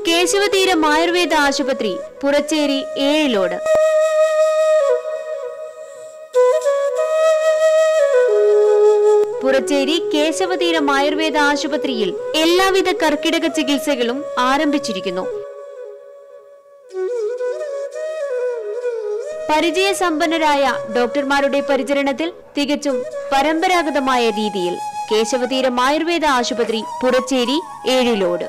കേശവതീരം ആയുർവേദ ആശുപത്രി പുറച്ചേരി ഏഴിലോട് പുറച്ചേരി കേശവതീരം ആയുർവേദ ആശുപത്രിയിൽ എല്ലാവിധ കർക്കിടക ചികിത്സകളും ആരംഭിച്ചിരിക്കുന്നു പരിചയസമ്പന്നരായ ഡോക്ടർമാരുടെ പരിചരണത്തിൽ തികച്ചും പരമ്പരാഗതമായ രീതിയിൽ കേശവതീരം ആയുർവേദ ആശുപത്രി പുറച്ചേരി ഏഴിലോട്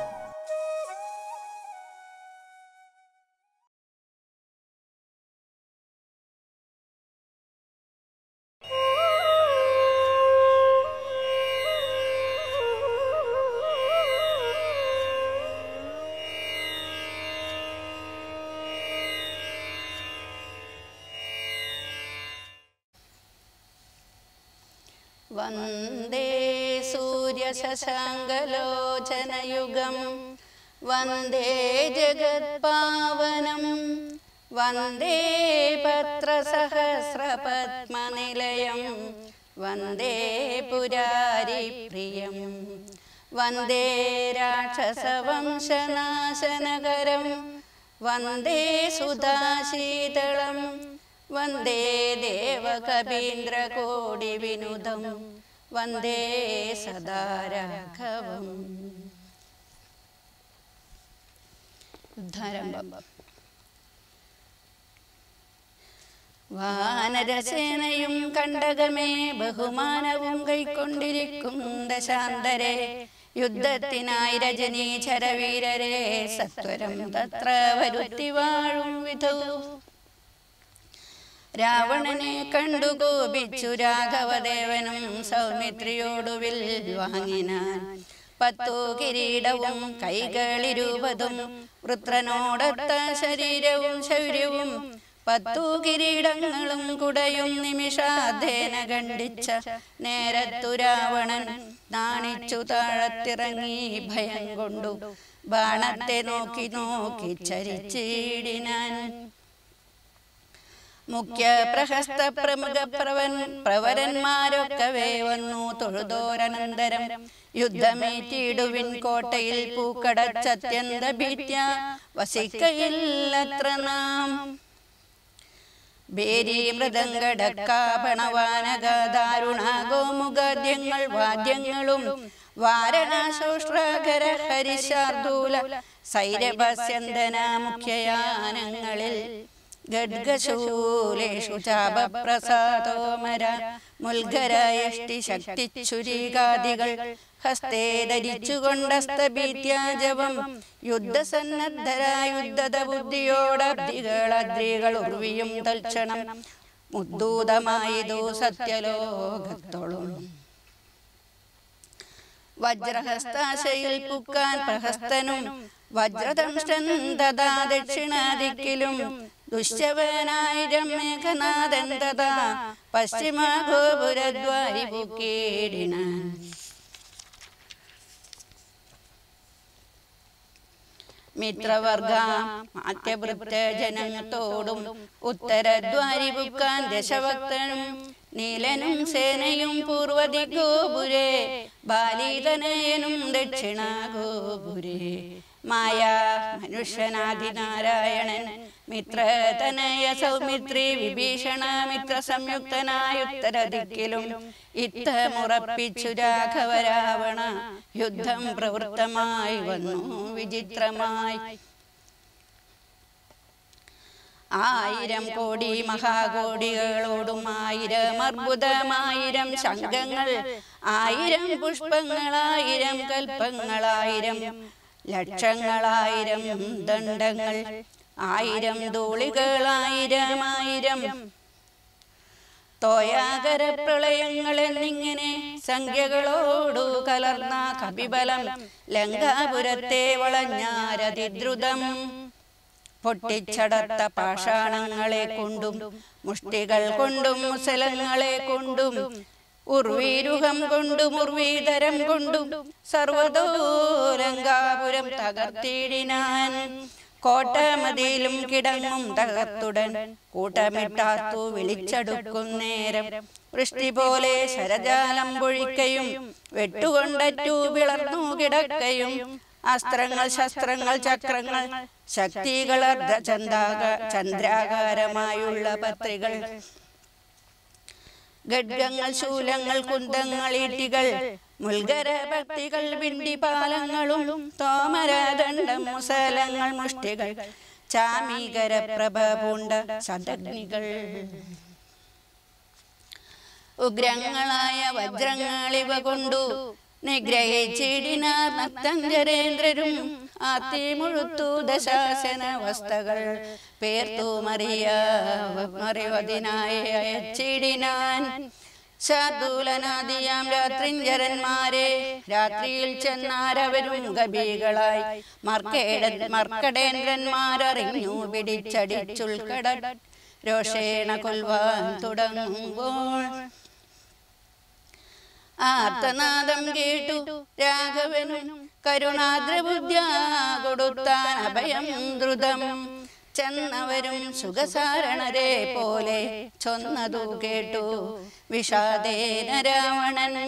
വന്ദേ സൂര്യശശാങ്കലോചനയുഗം വന്ദേ ജഗത്പാവനം വന്ദേ പത്രസഹസ്രപത്മനിലയം വന്ദേ പുരാരിപ്രിയം വന്ദേ രാക്ഷസവംശനാശനകരം വന്ദേ സുധാശീതളം വന്ദേ ദേവകവീന്ദ്രകോടിവിനുദം വന്ദേ സദാ രാഘവം യുദ്ധാരംഭം വാനരസേനയും കണ്ടകമേ ബഹുമാനവും കൈക്കൊണ്ടിരിക്കും ദശാന്തരെ യുദ്ധത്തിനായി രജനീചരവീരരെ സത്വരം തത്ര വരുത്തി വാഴും വിധു രാവണനെ കണ്ടു കോപിച്ചു രാഘവദേവനും സൗമിത്രിയോടുവിൽ വാങ്ങിനാൻ പത്തു കിരീടവും കൈകളിരുപതും വൃത്രനോടൊത്ത ശരീരവും ശൗര്യവും പത്തു കിരീടങ്ങളും കുടയും നിമിഷാധേന ഖണ്ഡിച്ച നേരത്തു രാവണൻ നാണിച്ചു താഴത്തിറങ്ങി ഭയം കൊണ്ടു ബാണത്തെ നോക്കി നോക്കി ചരിച്ചിടിനാൻ മുഖ്യ പ്രഹസ്ത പ്രമുഖ പ്രവൻ പ്രവരന്മാരൊക്കവേ വന്നു തൊഴുതോരനന്തരം യുദ്ധമേറ്റിടുവിൻ കോട്ടയിൽ പൂക്കടച്ചത്യന്ത ഭീത്യ വസിക്കയില്ലത്ര നാം ബേരി മൃദംഗടക്കാപണവാനക ഗോമുഖാദ്യങ്ങൾ വാദ്യങ്ങളും വാരണാശോഷ്ട്രാകര ഹരിശാർദൂല സൈരഭസ്യന്തന മുഖ്യയാനങ്ങളിൽ ഗഡ്ഗശൂലേഷു ചാപപ്രസാദോമര മുൽഗരയഷ്ടി ശക്തിച്ചുരീകാദികൾ ഹസ്തേ ധരിച്ചുകൊണ്ടസ്തഭീത്യാജപം യുദ്ധസന്നദ്ധരായ യുദ്ധത ബുദ്ധിയോടബ്ദികളദ്രികൾ ഉർവിയും തൽക്ഷണം മുദ്ദൂതമായതു സത്യലോകത്തോളും വജ്രഹസ്താശയിൽ പുക്കാൻ പ്രഹസ്തനും വജ്രദംഷ്ടൻ തഥാ ദക്ഷിണാദിക്കിലും ദുശ്യവനായിരം മേഘനാഥൻ തഥാ പശ്ചിമ ഗോപുരദ്വാരി പൂക്കേടിനാൻ മിത്രവർഗ മാത്യവൃത്ത ജനത്തോടും ഉത്തരദ്വാരി പുക്കാൻ ദശഭക്തനും നീലനും സേനയും പൂർവതി ഗോപുരേ ബാലിതനയനും ദക്ഷിണ ഗോപുരേ മായ മനുഷ്യനാദിനാരായണൻ മിത്രതനയ സൗമിത്രി വിഭീഷണ മിത്ര സംയുക്തനായ ഉത്തരദിക്കിലും ഇത്തമുറപ്പിച്ചു രാഘവ രാവണ യുദ്ധം പ്രവൃത്തമായി വന്നു വിചിത്രമായി ആയിരം കോടി മഹാകോടികളോടും ആയിരം അർബുദമായിരം ശംഖങ്ങൾ ആയിരം പുഷ്പങ്ങളായിരം കൽപ്പങ്ങളായിരം ലക്ഷങ്ങളായിരം ദണ്ഡങ്ങൾ ആയിരം ധൂളികളായിരം ആയിരം തോയാകര പ്രളയങ്ങൾ എന്നിങ്ങനെ സംഖ്യകളോടു കലർന്ന കപിബലം ലങ്കാപുരത്തെ വളഞ്ഞാരതിദ്രുതം പൊട്ടിച്ചടത്ത പാഷാണങ്ങളെ കൊണ്ടും മുഷ്ടികൾ കൊണ്ടും മുസലങ്ങളെ കൊണ്ടും ഉർവീരുഹം കൊണ്ടും ഉർവീതരം കൊണ്ടും സർവതോലങ്കാപുരം തകർത്തിടിനാൻ കോട്ടമതിയിലും കിടങ്ങും തകർത്തുടൻ കൂട്ടമിട്ടാർത്തു വിളിച്ചടുക്കും നേരം വൃഷ്ടി പോലെ ശരജാലം പൊഴിക്കയും വെട്ടുകൊണ്ടറ്റു വിളർന്നു കിടക്കയും അസ്ത്രങ്ങൾ ശസ്ത്രങ്ങൾ ചക്രങ്ങൾ ശക്തികൾ അർദ്ധചന്ദാക ചന്ദ്രാകാരമായുള്ള പത്രികൾ ഖഡ്ഗങ്ങൾ ശൂലങ്ങൾ കുന്തങ്ങൾ ഈട്ടികൾ മുൽഗര ഭക്തികൾ വിണ്ടിപാലങ്ങളും തോമരദണ്ഡം മുസലങ്ങൾ മുഷ്ടികൾ ചാമീകര പ്രഭ പൂണ്ട സദഗ്നികൾ ഉഗ്രങ്ങളായ വജ്രങ്ങളിവ കൊണ്ടു നിഗ്രഹിച്ചിടിന ഭക്തഞ്ചരേന്ദ്രരും ആത്തി മുഴുത്തു ദശാസന വസ്തകൾ പേർത്തു മറിയ മറിവതിനായി അയച്ചിടിനാൻ ശാർദൂലനാദിയാം രാത്രിഞ്ചരന്മാരെ രാത്രിയിൽ ചെന്നാരവരും ഗബികളായി മർക്കേട മർക്കടേന്ദ്രന്മാരറിഞ്ഞു പിടിച്ചടിച്ചുൾക്കട രോഷേണ കൊൽവാൻ തുടങ്ങുമ്പോൾ ആർത്തനാദം കേട്ടു രാഘവനും കരുണാദ്രബുദ്ധ്യ കൊടുത്താൻ അഭയം ദ്രുതം ചെന്നവരും സുഖസാരണരെ പോലെ ചൊന്നതു കേട്ടു വിഷാദേന രാവണൻ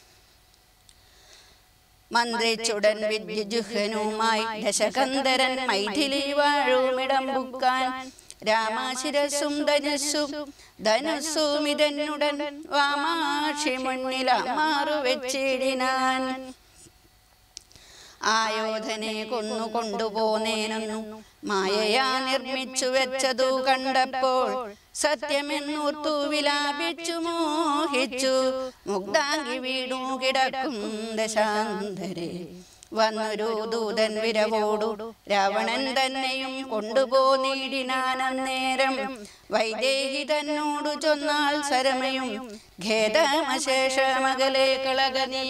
മന്ത്രിച്ചുടൻ വിദ്യുജുഹനുമായി ദശകന്ധരൻ മൈഥിലി വാഴുമിടം ബുക്കാൻ രാമാശിരസും ധനുസ്സും ധനുസ്സും ഇതന്നുടൻ വാമാക്ഷി മുന്നിൽ മാറു വെച്ചിടിനാൻ ആയോധനെ കൊന്നു കൊണ്ടുപോന്നേനൊന്നു മായയാ നിർമ്മിച്ചു വെച്ചതു കണ്ടപ്പോൾ സത്യമെന്നോർത്തു വിലാപിച്ചു മോഹിച്ചു മുഗ്ധാങ്കി വീണു കിടക്കും ദശാന്തരെ വന്നൊരു ദൂതൻ വിരവോടു രാവണൻ തന്നെയും കൊണ്ടുപോന്നിടിനാനന്നേരം വൈദേഹി തന്നോടു ചൊന്നാൾ സരമയും ഖേദമശേഷമകലെ കളകനീ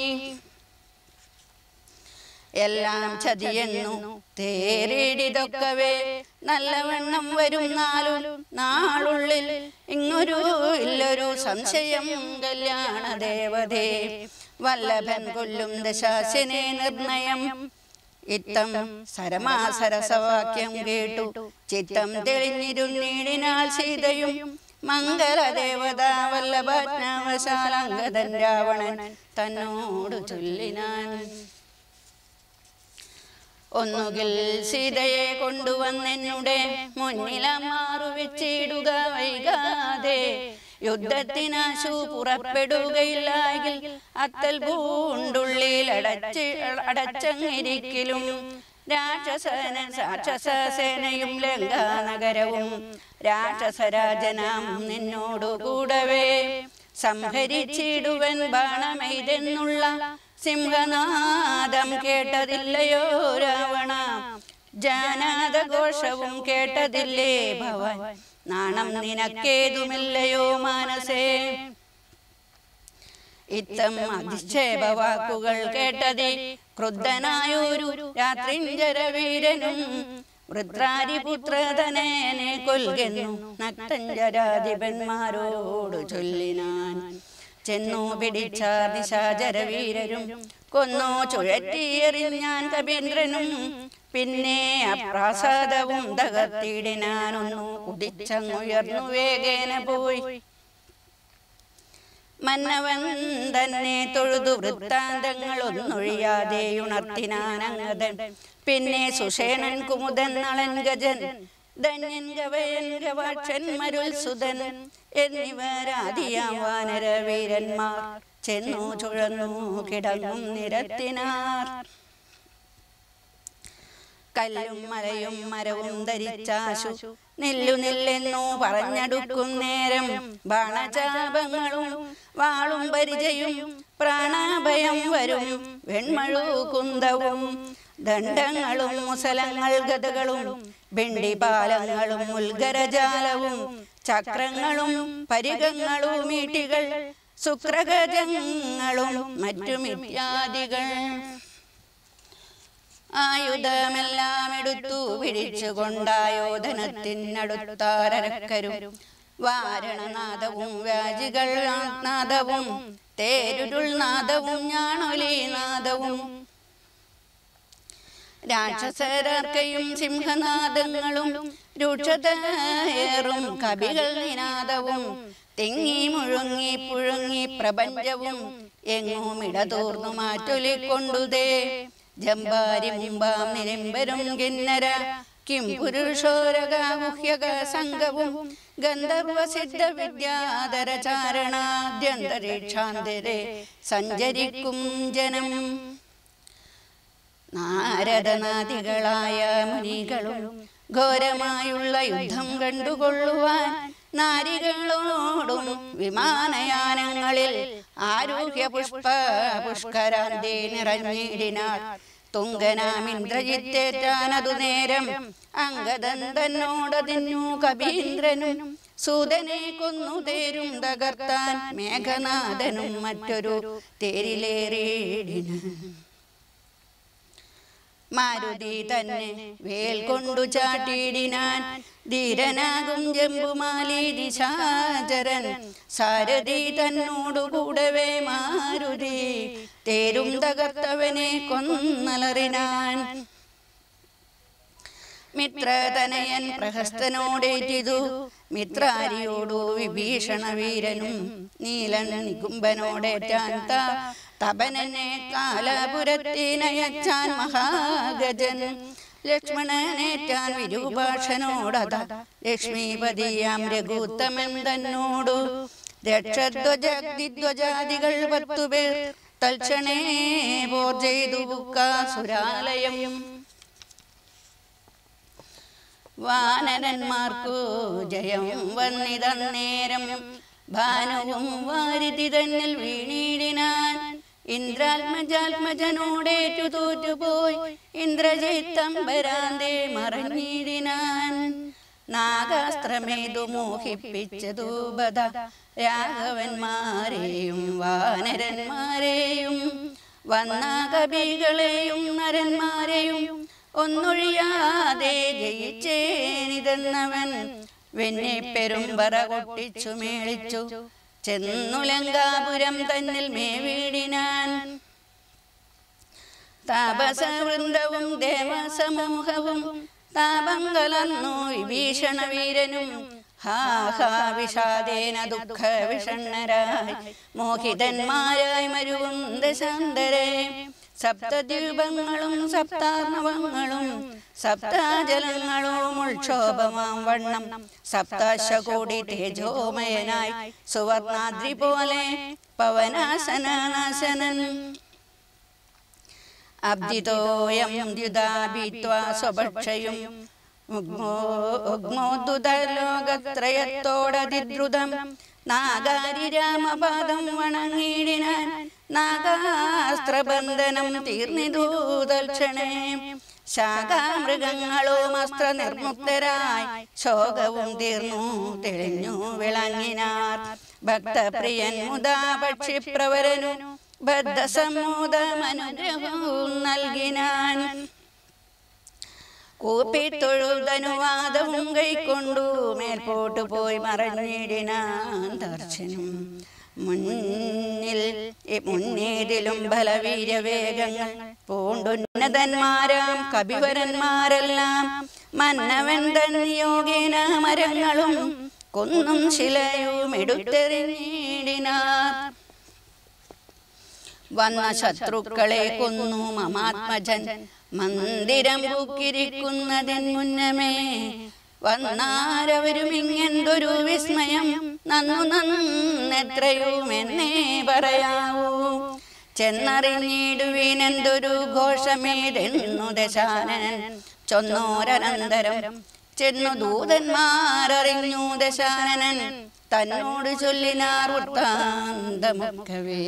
എല്ലാം ചതിയെന്നു തേരിടിതൊക്കവേ നല്ലവണ്ണം വരും നാലു നാളുള്ളിൽ ഇങ്ങൊരു ഇല്ലൊരു സംശയം കല്യാണ ദേവതേ വല്ലഭൻ കൊല്ലും ദശാസിനെ നിർണയം ഇത്തം സരമാസരസവാക്യം കേട്ടു ചിത്തം തെളിഞ്ഞിരുന്നീടിനാൽ സീതയും മംഗളദേവത വല്ലഭാജ്ഞാവശാലങ്കതൻ രാവണൻ തന്നോട് ചൊല്ലിനാൻ ഒന്നുകിൽ സീതയെ കൊണ്ടുവന്നെന്നുടെ മുന്നിലമാറു വെച്ചിടുക വൈകാതെ യുദ്ധത്തിനാശു പുറപ്പെടുകയില്ലെങ്കിൽ അത്തൽ പൂണ്ടുള്ളിൽ അടച്ച് അടച്ചങ്ങിരിക്കലും രാക്ഷസന രാക്ഷസേനയും ലങ്കാനഗരവും രാക്ഷസരാജനാം നിന്നോടു കൂടവേ സംഹരിച്ചിടുവൻ ബാണമെയ്തെന്നുള്ള സിംഹനാദം കേട്ടതില്ലയോ രാവണ ജാനാദഘോഷവും കേട്ടതില്ലേ ഭവൻ നാണം നിനക്കേതുമില്ലയോ മാനസേ ഇത്തം അധിക്ഷേപ വാക്കുകൾ കേട്ടതി ക്രുദ്ധനായൊരു രാത്രിഞ്ചരവീരനും വൃത്രാരിപുത്രതനേനെ കൊൽകുന്നു നക്തഞ്ചരാധിപന്മാരോട് ചൊല്ലിനാൻ ചെന്നു പിടിച്ച നിശാചരവീരരും കൊന്നു ചുഴറ്റിയെറിഞ്ഞാൻ കവീന്ദ്രനും പിന്നെ അപ്രാസാദവും തകർത്തിടിനാനൊന്നു കുതിച്ചങ്ങുയർന്നു വേഗേന പോയി മന്നവൻ തന്നെ തൊഴുതു വൃത്താന്തങ്ങൾ ഒന്നൊഴിയാതെ ഉണർത്തിനാനങ്ങതൻ പിന്നെ സുഷേണൻ കുമുദൻ നളൻ ഗജൻ ധന്യൻ ഗവയൻ ഗവാക്ഷൻ മരുൾ സുതൻ എന്നിവരാദിയാം വാനര വീരന്മാർ ചെന്നു ചുഴന്നു കിടങ്ങും നിരത്തിനാർ കല്ലും മലയും മരവും ധരിച്ചാശു നില്ലു നില്ലെന്നു പറഞ്ഞടുക്കും നേരം ബാണചാപങ്ങളും വാളും പരിചയും പ്രാണഭയം വരും വെൺമഴു കുന്തവും ദണ്ഡങ്ങളും മുസലങ്ങൾ ഗതകളും ബെണ്ടിപാലങ്ങളും മുൽഗരജാലവും ചക്രങ്ങളും പരിഗങ്ങളും ഈട്ടികൾ ശുക്രഗജങ്ങളും മറ്റും ഇത്യാദികൾ ആയുധമെല്ലാം എടുത്തു പിടിച്ചുകൊണ്ടായോധനത്തിനടുത്താരക്കരും വാരണനാദവും വ്യാജികൾ നാദവും തേരുരുൾ നാദവും ഞാണൊലി നാദവും രാക്ഷസരർക്കയും സിംഹനാദങ്ങളും രൂക്ഷതയേറും കവികൾ നിനാദവും തിങ്ങി മുഴുങ്ങി പുഴുങ്ങി പ്രപഞ്ചവും എങ്ങും ഇടതൂർന്നു മാറ്റൊലിക്കൊണ്ടുതേ ജമ്പാരി മുമ്പാം നിരമ്പരും കിന്നര കിം പുരുഷോരകാഹ്യക സംഘവും ഗന്ധർവ സിദ്ധ വിദ്യാധര ചാരണാദ്യന്തരീക്ഷാന്തരെ സഞ്ചരിക്കും ജനം നാരദനാദികളായ മുനികളും ഘോരമായുള്ള യുദ്ധം കണ്ടുകൊള്ളുവാൻ നാരികളോടും വിമാനയാനങ്ങളിൽ ആരോഗ്യ പുഷ്പ പുഷ്കരാന്തി നിറഞ്ഞിടിനാൾ തുങ്കനാമിന്ദ്രജിത്തേറ്റാനതു നേരം അങ്കദൻ തന്നോടതിന്നു കവീന്ദ്രനും സൂതനെ കൊന്നു തേരും തകർത്താൻ മേഘനാഥനും മറ്റൊരു തേരിലേറിയിടിന് മാരുതി തന്നെ വേൽ കൊണ്ടു ചാട്ടിയിടിനാൻ ധീരനാകും ജമ്പുമാലി ദിശാചരൻ സാരഥി തന്നോടു കൂടവേ മാരുതി തേരും തകർത്തവനെ കൊന്നലറിനാൻ മിത്രതനയൻ പ്രഹസ്തനോടേറ്റിതു മിത്രാരിയോടു വിഭീഷണ വീരനും നീലൻ നികുംബനോടേറ്റാൻ ത തപനനെ കാലപുരത്തിനയച്ചാൻ മഹാഗജൻ ലക്ഷ്മണനേറ്റാൻ വിരൂപാക്ഷനോടത ലക്ഷ്മീപതിയാം രഘുത്തമൻ തന്നോടു രക്ഷധ്വജാദികൾ പത്തുപേർ തൽക്ഷണേ പോർ ചെയ്തു സുരാലയം വാനരന്മാർക്കു ജയം വന്നിതന്നേരം ഭാനുവും വാരിതി തന്നിൽ വീണീടിനാൻ ഇന്ദ്രാത്മജാത്മജനോടേറ്റു തോറ്റുപോയി ഇന്ദ്രജിത്തമ്പരാന്തേ മറഞ്ഞിടിനാൻ നാഗാസ്ത്രമേതു മോഹിപ്പിച്ചതു ബദ രാഘവന്മാരെയും വാനരന്മാരെയും വന്ന കവികളെയും നരന്മാരെയും ഒന്നൊഴിയാതെ ജയിച്ചേനിതെന്നവൻ വെന്നെ പെരുമ്പറ കൊട്ടിച്ചു മേളിച്ചു ചെന്നു ലങ്കാപുരം തന്നിൽ മേവീടിനാൻ താപസവൃന്ദവും ദേവസമൂഹവും താപം കലർന്നു വിഭീഷണ വീരനും ഹാ ഹാ വിഷാദേന ദുഃഖ വിഷണ്ണരായി മോഹിതന്മാരായി മരുവും ദശാന്തരെ സപ്തദ്വീപങ്ങളും സപ്താർണവങ്ങളും സപ്താജലങ്ങളും ഉൾക്ഷോഭമാം വണ്ണം സപ്താശകോടി തേജോമയനായി സുവർണാദ്രി പോലെ പവനാസനാസനൻ അബ്ദിതോയം ദ്യുതാഭിത്വാ സ്വഭക്ഷയും ലോകത്രയത്തോടതിദ്രുതം നാഗാരി രാമപാദം വണങ്ങിടിനാൻ നാഗാസ്ത്രബന്ധനം തീർന്നിതു തൽക്ഷണേ ശാഖാമൃഗങ്ങളും അസ്ത്ര നിർമുക്തരായി ശോകവും തീർന്നു തെളിഞ്ഞു വിളങ്ങിനാർ ഭക്തപ്രിയൻ മുതാ പക്ഷിപ്രവരനു ബദ്ധസമ്മോദമനുഗ്രഹവും നൽകിനാൻ കൂപ്പിത്തൊഴുതനുവാദവും കൈക്കൊണ്ടു മേൽപോട്ടു പോയി മറഞ്ഞിടിനാൻ ദർശനം മുന്നിൽ മുന്നേതിലും ബലവീര്യവേഗങ്ങൾ പൂണ്ടുന്നതന്മാരാം കവിവരന്മാരെല്ലാം മന്നവൻ തൻ യോഗേന മരങ്ങളും കുന്നും ശിലയും എടുത്തെറിഞ്ഞിടിനാർ വന്ന ശത്രുക്കളെ കൊന്നു മമാത്മജൻ മന്ദിരം പൂക്കിരിക്കുന്നതിൻ മുന്നമേ വന്നാരവരും ഇങ്ങെന്തൊരു വിസ്മയം നന്നു നന്നെത്രയും എന്നേ പറയാവൂ ചെന്നറിഞ്ഞിടുവിനെന്തൊരു ഘോഷമേതെന്നു ദശാനനൻ ചൊന്നോരനന്തരം ചെന്നു ദൂതന്മാരറിഞ്ഞു ദശാനനൻ തന്നോട് ചൊല്ലിനാർ വൃത്താന്തമുഖവേ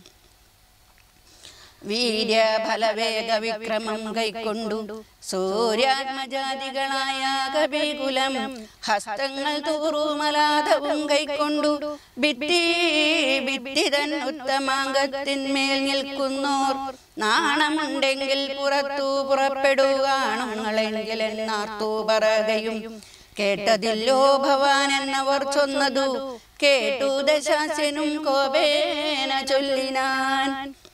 വീര്യഫലവേഗ വിക്രമം കൈക്കൊണ്ടു സൂര്യാത്മജാതികളായ കവികുലം ഹസ്തങ്ങൾ തൂറുമലാധവും കൈക്കൊണ്ടു ഭിത്തി ഭിത്തി തൻ ഉത്തമാംഗത്തിന്മേൽ നിൽക്കുന്നോർ നാണമുണ്ടെങ്കിൽ പുറത്തു പുറപ്പെടുകയാണുങ്ങളെങ്കിൽ എന്നാർത്തു പറകയും കേട്ടതില്ലോ ഭവാൻ എന്നവർ ചൊന്നതു കേട്ടു ദശാസ്യനും കോപേന ചൊല്ലിനാൻ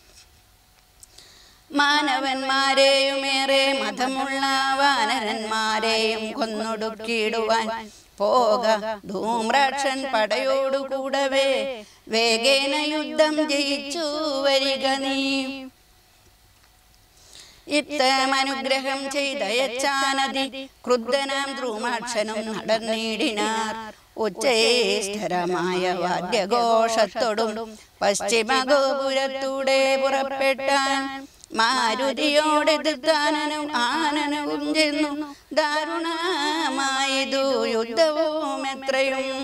മാനവന്മാരെയുമേറെ മതമുള്ള വാനരന്മാരെയും കൊന്നൊടുക്കിയിടുവാൻ പോക ധൂമ്രാക്ഷൻ പടയോടു കൂടവേ വേഗേന യുദ്ധം ജയിച്ചു വരിക നീ ഇത്തമനുഗ്രഹം ചെയ്തയച്ചാനതി ക്രുദ്ധനാം ദ്രുമാക്ഷനും നടന്നിടിനാർ ഉച്ചേഷ്ടരമായ വാദ്യഘോഷത്തോടും പശ്ചിമഗോപുരത്തൂടെ പുറപ്പെട്ടാൻ മാരുതിയോടെതിർത്താനനും ആനനവും ചെന്നു ദാരുണമായതു യുദ്ധവും എത്രയും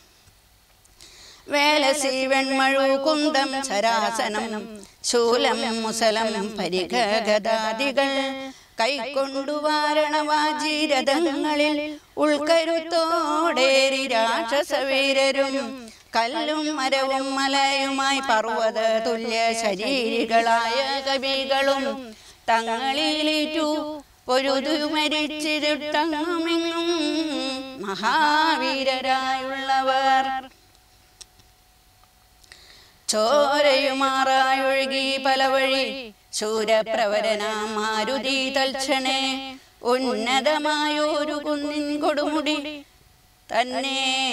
വേലസി വെൺമഴു കുന്തം സരാസനം ശൂലം മുസലം പരിഗഗദാദികൾ കൈക്കൊണ്ടു വാരണവാജീരഥങ്ങളിൽ ഉൾക്കരുത്തോടേറി രാക്ഷസവീരരും കല്ലും മരവും മലയുമായി പർവ്വത തുല്യ ശരീരികളായ കവികളും തങ്ങളിലേറ്റു പൊരുതു മരിച്ചിരുട്ടങ്ങുമിങ്ങും മഹാവീരരായുള്ളവർ ചോരയുമാറായൊഴുകി പല വഴി ശൂരപ്രവരനാം മാരുതി തൽക്ഷണേ ഉന്നതമായൊരു കുന്നിൻ കൊടുമുടി തന്നെ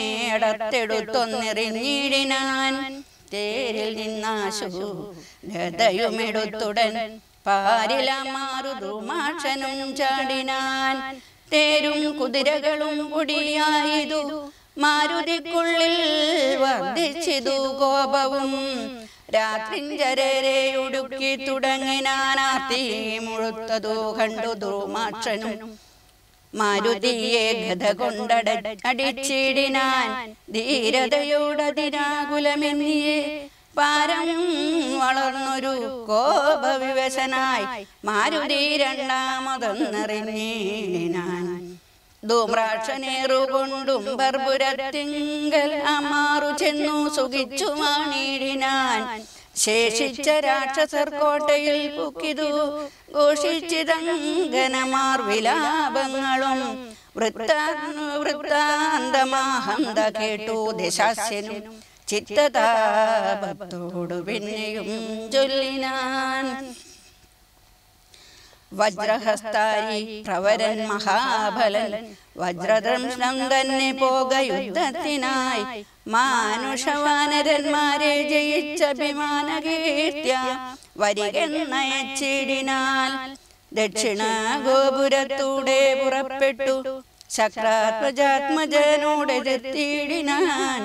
അടത്തെടുത്തൊന്നെറിഞ്ഞിടിനാൻ തേരിൽ നിന്നാശു ഗതയുമെടുത്തുടൻ പാരിലമാറു ദ്രുമാക്ഷനും ചാടിനാൻ തേരും കുതിരകളും പൊടിയായതു മാരുതിക്കുള്ളിൽ വർദ്ധിച്ചിതു കോപവും രാത്രിഞ്ചരരെ ഉടുക്കി തുടങ്ങിനാനാർത്തി മുഴുത്തതു കണ്ടു ദ്രുമാക്ഷനും മാരുതിയെ ഗത കൊണ്ടട അടിച്ചിടിനാൻ ധീരതയോടതിരാകുലമെന്നിയെ പാരം വളർന്നൊരു കോപവിവശനായി മാരുതി രണ്ടാമതെന്നറിഞ്ഞിടിനാൻ ധൂമ്രാക്ഷനേറുകൊണ്ടും ബർബുരത്തിങ്കൽ അമാറു ചെന്നു സുഖിച്ചു മാണിടിനാൻ ശേഷിച്ച രാക്ഷസർ കോട്ടയിൽ പുക്കിതു ഘോഷിച്ചിതങ്കനമാർ വിലാപങ്ങളും വൃത്താ വൃത്താന്തമാഹന്ത കേട്ടു ദശാസ്യനും ചിത്തതാപത്തോടു പിന്നെയും ചൊല്ലിനാൻ വജ്രഹസ്താരി പ്രവരൻ മഹാബലൻ വജ്രദംശം തന്നെ പോക യുദ്ധത്തിനായി മാനുഷവാനരന്മാരെ ജയിച്ചഭിമാന കീർത്തിയ വരികെന്നയച്ചിടിനാൽ ദക്ഷിണ ഗോപുരത്തൂടെ പുറപ്പെട്ടു ശക്രാത്മജാത്മജനോട് എതിർത്തിടിനാൻ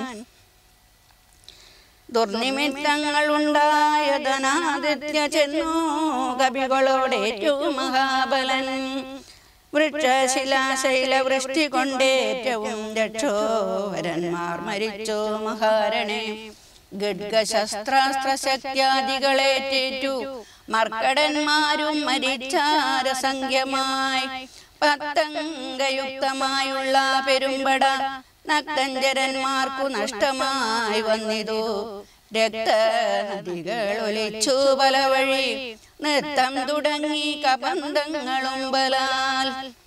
ദുർനിമിത്തങ്ങളുണ്ടായതനാദിത്യ ചെന്നു കവികളോടേറ്റു മഹാബലൻ വൃക്ഷശിലാശൈല വൃഷ്ടി കൊണ്ടേറ്റവും രക്ഷോവരന്മാർ മരിച്ചു മഹാരണേ ഗഡ്ഗശസ്ത്രാസ്ത്ര ശക്തിയാദികളേറ്റേറ്റു മർക്കടന്മാരും മരിച്ചാരസംഖ്യമായി പത്തംഗയുക്തമായുള്ള പെരുമ്പട നക്തഞ്ചരന്മാർക്കു നഷ്ടമായി വന്നിതു രക്തനദികൾ ഒലിച്ചു പല വഴി നൃത്തം തുടങ്ങി കബന്ധങ്ങളും ബലാൽ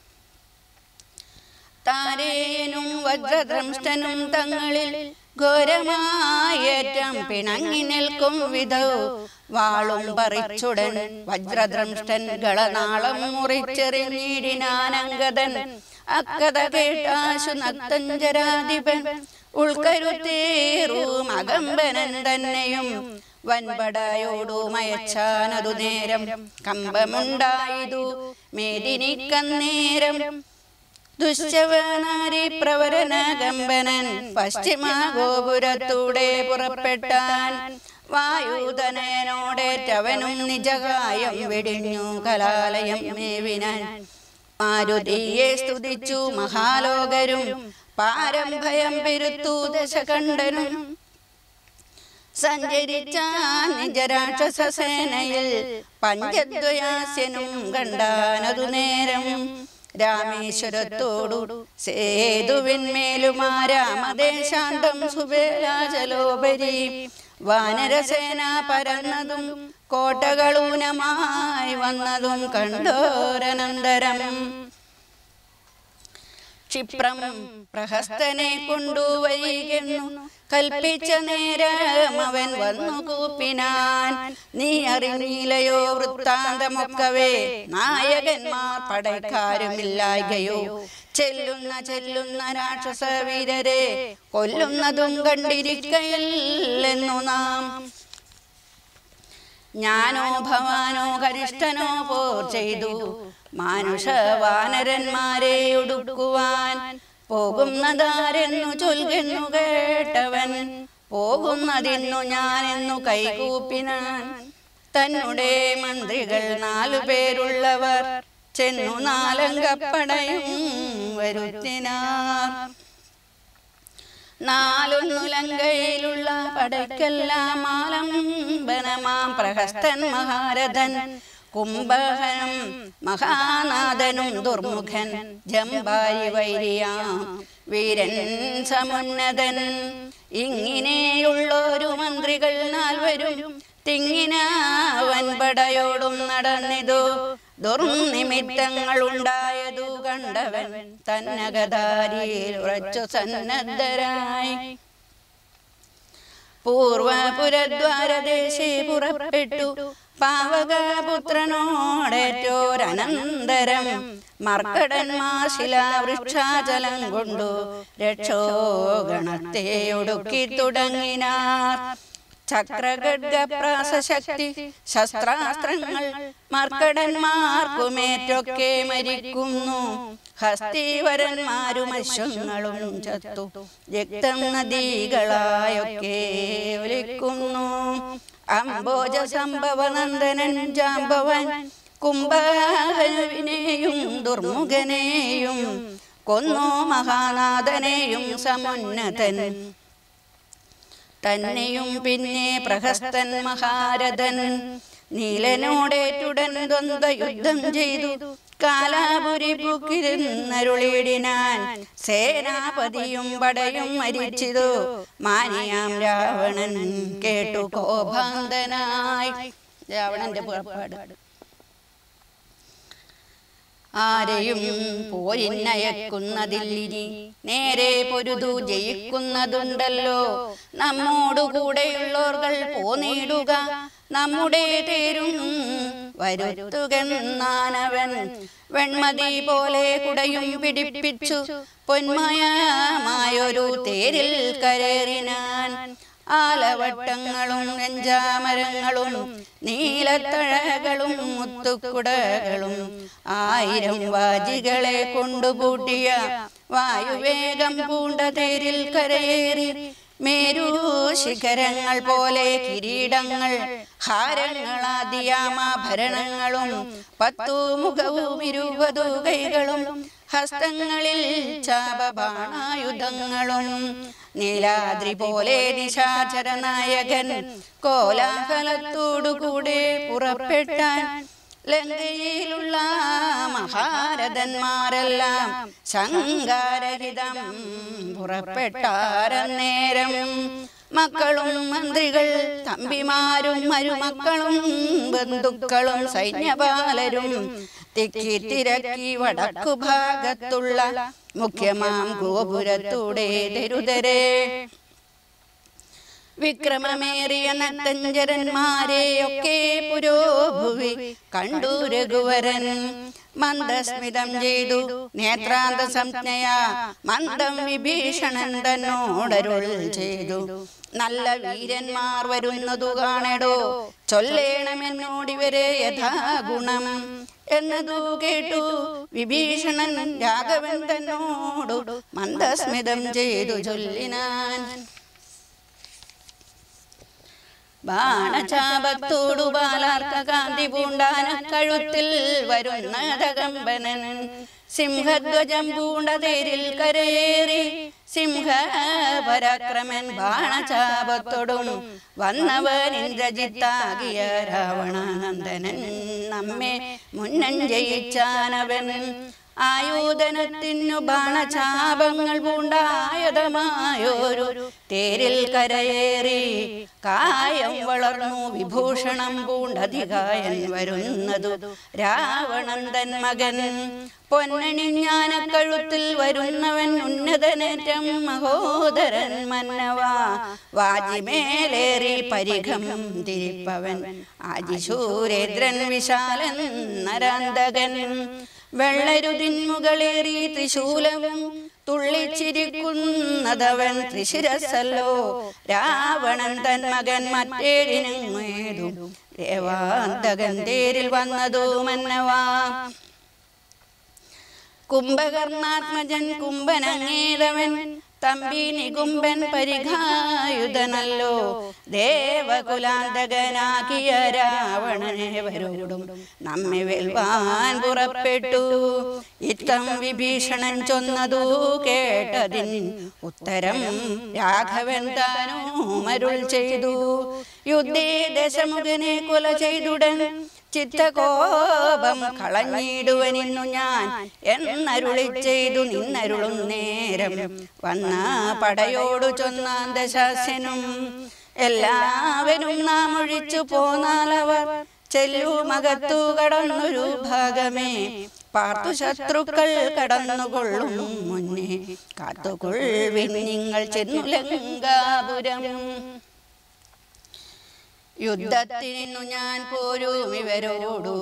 താരേനും വജ്രദ്രംഷ്ടനും തങ്ങളിൽ ഘോരമായേറ്റം പിണങ്ങി നിൽക്കും വിധൗ വാളും പറിച്ചുടൻ വജ്രദ്രംഷ്ടൻ ഗളനാളം മുറിച്ചെറിഞ്ഞിടിനാനങ്കതൻ അക്കഥ കേട്ടാശു നക്തഞ്ചരാധിപൻ ഉൾക്കരുത്തേറും അകമ്പനൻ തന്നെയും വൻപടയോടു മയച്ചാനതു നേരം കമ്പമുണ്ടായതു മേദിനിക്കന്നേരം ദുശ്ചവനാരി പ്രവരനകമ്പനൻ പശ്ചിമ ഗോപുരത്തൂടെ പുറപ്പെട്ടാൻ വായുധനോടേറ്റവനും നിജകായം വെടിഞ്ഞു കലാലയം മേവിനാൻ മാരുതിയെ സ്തുതിച്ചു മഹാലോകരും പാരംഭയം പെരുത്തു ദശകണ്ഠനും സഞ്ചരിച്ച നിജരാക്ഷസ സേനയിൽ പഞ്ചദ്വയാസ്യനും കണ്ടാനതു നേരം രാമേശ്വരത്തോടു സേതുവിന്മേലുമാരാമദേശാന്തം സുബേലാചലോപരി വാനരസേന പരന്നതും കോട്ടകളൂനമായി വന്നതും കണ്ടോരനന്തരം ക്ഷിപ്രം പ്രഹസ്തനെ കൊണ്ടുവരികെന്നു കൽപ്പിച്ച നേരം അവൻ വന്നു കൂപ്പിനാൻ നീ അറിഞ്ഞില്ലയോ വൃത്താന്തമൊക്കവേ നായകന്മാർ പടയ്ക്കാരുമില്ലായകയോ ചെല്ലുന്ന ചെല്ലുന്ന രാക്ഷസ വീരരെ കൊല്ലുന്നതും കണ്ടിരിക്കയില്ലെന്നു നാം ഞാനോ ഭവാനോ കരിഷ്ഠനോ പോർ ചെയ്തു മാനുഷ വാനരന്മാരെ ഒടുക്കുവാൻ പോകുന്നതാരെന്നു ചൊൽകെന്നു കേട്ടവൻ പോകുന്നതിന്നു ഞാനെന്നു കൈകൂപ്പിനാൻ തന്നുടെ മന്ത്രികൾ നാലു പേരുള്ളവർ ചെന്നു നാലങ്കപ്പടയും വരുത്തിനാർ നാലൊന്നു ലങ്കയിലുള്ള പടയ്ക്കെല്ലാം ആലംബനമാം പ്രഹസ്തൻ മഹാരഥൻ കുംഭഹനം മഹാനാഥനും ദുർമുഖൻ ജംബാരി വൈരിയാം വീരൻ സമുന്നതൻ ഇങ്ങനെയുള്ളൊരു മന്ത്രികൾ നാൽവരും തിങ്ങിന വൻപടയോടും നടന്നിതു ദുർനിമിത്തങ്ങൾ ഉണ്ടായതു കണ്ടവൻ തന്നകധാരിയിൽ ഉറച്ചു സന്നദ്ധരായി പൂർവപുരദ്വാരദേശേ പുറപ്പെട്ടു പാവകപുത്രനോടേറ്റോരനന്തരം മർക്കടന്മാർ ശിലാവൃക്ഷാചലം കൊണ്ടു രക്ഷോഗണത്തെ ഒടുക്കി തുടങ്ങിനാർ ചക്രഗഡ്ഗപ്രാസശക്തി ശസ്ത്രാസ്ത്രങ്ങൾ മർക്കടന്മാർക്കുമേറ്റൊക്കെ മരിക്കുന്നു ഹസ്തീവരന്മാരും അശ്വങ്ങളും ചത്തു രക്തം നദികളായൊക്കെ ഒലിക്കുന്നു അംബോജ സംഭവനന്ദനൻ ജാമ്പവൻ കുംഭഹനുവിനെയും ദുർമുഖനെയും കൊന്നു മഹാനാഥനെയും സമുന്നതൻ തന്നെയും പിന്നെ പ്രഹസ്തൻ മഹാരഥൻ നീലനോടേറ്റുടൻ ദ്വന്ദ്വ യുദ്ധം ചെയ്തു കാലാപുരി പുക്കിരുന്നരുളിടിനാൻ സേനാപതിയും പടയും മരിച്ചിതു മാനിയാം രാവണൻ കേട്ടു കോപാന്തനായി രാവണന്റെ പുറപ്പാട് ആരെയും പോരിന്നയക്കുന്നതില്ലിനി നേരെ പൊരുതു ജയിക്കുന്നതുണ്ടല്ലോ നമ്മോടുകൂടെയുള്ളോർകൾ പോന്നിടുക നമ്മുടെ തേരും വരുത്തുകെന്നാനവൻ വെൺമതി പോലെ കുടയും പിടിപ്പിച്ചു പൊന്മയമായൊരു തേരിൽ കരേറിനാൻ ആലവട്ടങ്ങളും വെഞ്ചാമരങ്ങളും നീലത്തഴകളും മുത്തുക്കുടകളും ആയിരം വാജികളെ കൊണ്ടുപൂട്ടിയ വായുവേഗം പൂണ്ട തേരിൽ കരയേറി മേരു ശിഖരങ്ങൾ പോലെ കിരീടങ്ങൾ ഹാരങ്ങളാദിയാമാഭരണങ്ങളും പത്തു മുഖവും ഇരുപതു കൈകളും ഹസ്തങ്ങളിൽ ചാപബാണായുധങ്ങളും നീലാദ്രി പോലെ നിശാചര നായകൻ കോലാഹലത്തോടുകൂടെ പുറപ്പെട്ടാൻ ലങ്കയിലുള്ള മഹാരഥന്മാരെല്ലാം ശങ്കാരഹിതം പുറപ്പെട്ടാരന്നേരം മക്കളും മന്ത്രികൾ തമ്പിമാരും മരുമക്കളും ബന്ധുക്കളും സൈന്യപാലരും തിക്കി തിരക്കി വടക്കു ഭാഗത്തുള്ള മുഖ്യമാം ഗോപുരത്തൂടെ തെരുതരെ വിക്രമമേറിയ നത്തഞ്ചരന്മാരെയൊക്കെ പുരോഭുവി കണ്ടു രഘുവരൻ മന്ദസ്മിതം ചെയ്തു നേത്രാന്ത സംജ്ഞയ മന്ദം വിഭീഷണൻ തന്നോടരുൾ ചെയ്തു നല്ല വീരന്മാർ വരുന്നതു കാണടോ ചൊല്ലേണമെന്നോടിവരെ യഥാഗുണം എന്നതു കേട്ടു വിഭീഷണൻ രാഘവൻ തന്നോടു മന്ദസ്മിതം ചെയ്തു ചൊല്ലിനാൻ ബാണചാപത്തോടു ബാലാർക്ക കാന്തി പൂണ്ടാന കഴുത്തിൽ വരുന്നതകമ്പനൻ സിംഹധ്വജം പൂണ്ട തേരിൽ കരയേറി സിംഹ പരാക്രമൻ ബാണചാപത്തോടും വന്നവൻ ഇന്ദ്രജിത്താകിയ രാവണനന്ദനൻ നമ്മെ മുന്നൻ ജയിച്ചാനവൻ ആയോധനത്തിനു ബാണചാപങ്ങൾ പൂണ്ടായുധമായൊരു തേരിൽ കരയേറി കായം വളർന്നു വിഭൂഷണം പൂണ്ടധികായൻ വരുന്നതു രാവണന്തൻ മകൻ പൊന്നണിഞ്ഞാന കഴുത്തിൽ വരുന്നവൻ ഉന്നതനേറ്റം മഹോദരൻ മന്നവാ വാജിമേലേറി പരിഘം തിരിപ്പവൻ ആജിശൂരേന്ദ്രൻ വിശാലൻ നരാന്തകൻ വെള്ളരുതിൻ മുകളേറി ത്രിശൂലവും തുള്ളിച്ചിരിക്കുന്നതവൻ ത്രിശിരസല്ലോ രാവണൻ തൻ മകൻ മറ്റേഴിനുമേതും ദേവാന്തകൻ തേരിൽ വന്നതു മന്നവാ കുംഭകർണാത്മജൻ കുംഭനങ്ങേതവൻ തമ്പി നികുംബൻ പരിഘായുധനല്ലോ ദേവകുലാന്തകനാകിയ രാവണനേവരോടും നമ്മെ വെൽവാൻ പുറപ്പെട്ടു ഇത്തം വിഭീഷണൻ ചൊന്നതു കേട്ടതിൻ ഉത്തരം രാഘവൻ താനും അരുൾ ചെയ്തു യുദ്ധേ ദശമുഖനെ കൊല ചെയ്തുടൻ ചിത്തകോപം കളഞ്ഞിടുവനിന്നു ഞാൻ എന്നരുളി ചെയ്തു നിന്നരുളും നേരം വന്ന പടയോടു ചൊന്നാൻ ദശാസ്യനും എല്ലാവരും നാം ഒഴിച്ചു പോന്നാലവർ ചെല്ലുമകത്തു കടന്നൊരു ഭാഗമേ പാർത്തു ശത്രുക്കൾ കടന്നുകൊള്ളും മുന്നേ കാത്തുകൊള്ളിൻ നിങ്ങൾ ചെന്നു ലങ്കാപുരം യുദ്ധത്തിനു ഞാൻ പോരും ഇവരോടു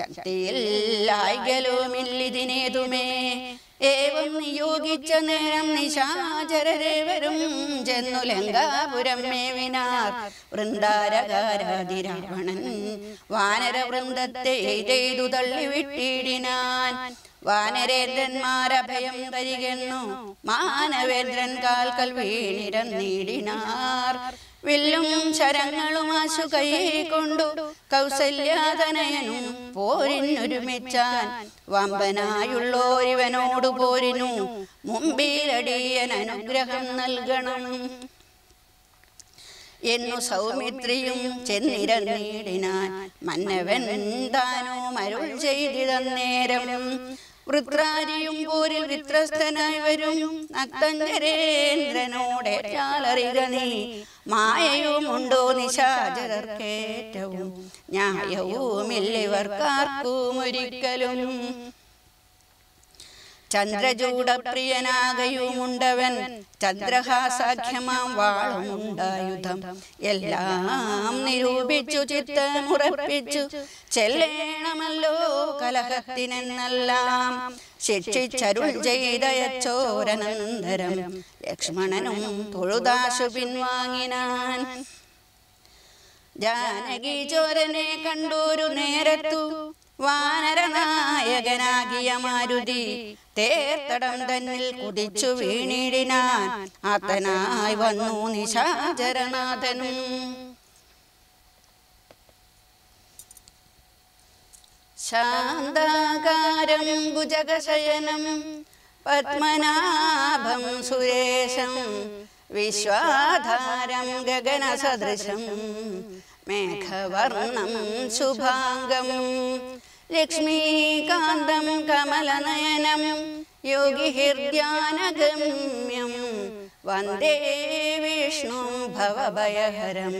ശക്തിയില്ലായികലുമില്ലിതിനേതുമേ ഏവം നിയോഗിച്ച നേരം നിശാചരരേവരും ചെന്നു ലങ്കാപുരം മേവിനാർ വൃന്ദാരകാരാതി രാവണൻ വാനര വൃന്ദത്തെ എയ്തെയ്തു തള്ളിവിട്ടിടിനാൻ വാനരേന്ദ്രന്മാരഭയം തരികെന്നു മാനവേന്ദ്രൻ കാൽക്കൽ വീണിരന്നീടിനാർ വില്ലും ശരങ്ങളും ആശു കൈ കൊണ്ടു കൗസല്യാതനയനും പോരിനൊരുമിച്ചാൻ വമ്പനായുള്ളോരിവനോട് പോരിനു മുമ്പിലടിയൻ അനുഗ്രഹം നൽകണം എന്നു സൗമിത്രിയും ചെന്നിരന്നീടിനാൻ മന്നവൻ താനും അരുൾ ചെയ്തിടന്നേരം വൃത്രാരിയും പോരിൽ വിത്രസ്തനായി വരും നക്തഞ്ചരേന്ദ്രനോടെ ചാലറിക നീ മായയുമുണ്ടോ നിശാചരർക്കേറ്റവും ന്യായവുമില്ലിവർക്കാർക്കും ഒരിക്കലും ചന്ദ്രചൂടപ്രിയനാകയുമുണ്ടവൻ ചന്ദ്രഹാസാഖ്യമാം വാളുമുണ്ടായുധം എല്ലാം നിരൂപിച്ചു ചിത്തമുറപ്പിച്ചു ചെല്ലേണമല്ലോ കലഹത്തിനെന്നെല്ലാം ശിക്ഷിച്ചരുൾ ചെയ്തയച്ചോരനന്തരം ലക്ഷ്മണനും തൊഴുതാശു പിൻവാങ്ങിനാൻ ജാനകി ചോരനെ കണ്ടൊരു നേരത്തു വാനരനായകനാകിയ മാരുതി തേർത്തടം തന്നിൽ കുതിച്ചു വീണിടിനാൻ ആത്തനായി വന്നു നിശാചരനാഥനും ശാന്താകാരം ഭുജഗശയനം പത്മനാഭം സുരേശം വിശ്വാധാരം ഗഗനസദൃശം മേഘവർണം ശുഭാംഗം ലക്ഷ്മീകാന്തം കമലനയനം യോഗിഹൃദ്യാനഗമ്യം വന്ദേ വിഷ്ണു ഭവഭയഹരം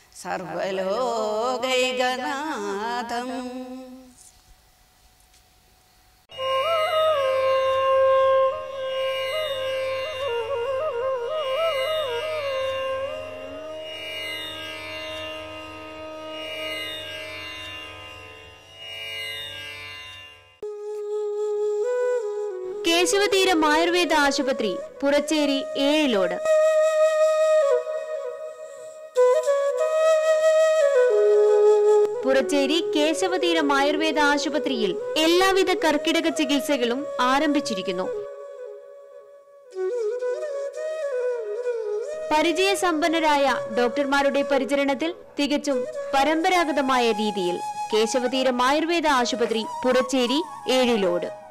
സർവലോകൈകനാഥം കേശവതീരം ആയുർവേദ ആശുപത്രി പുറച്ചേരി ഏഴിലോട് പുറച്ചേരി കേശവതീരം ആയുർവേദ ആശുപത്രിയിൽ എല്ലാവിധ കർക്കിടക ചികിത്സകളും ആരംഭിച്ചിരിക്കുന്നു പരിചയസമ്പന്നരായ ഡോക്ടർമാരുടെ പരിചരണത്തിൽ തികച്ചും പരമ്പരാഗതമായ രീതിയിൽ കേശവതീരം ആയുർവേദ ആശുപത്രി പുറച്ചേരി ഏഴിലോട്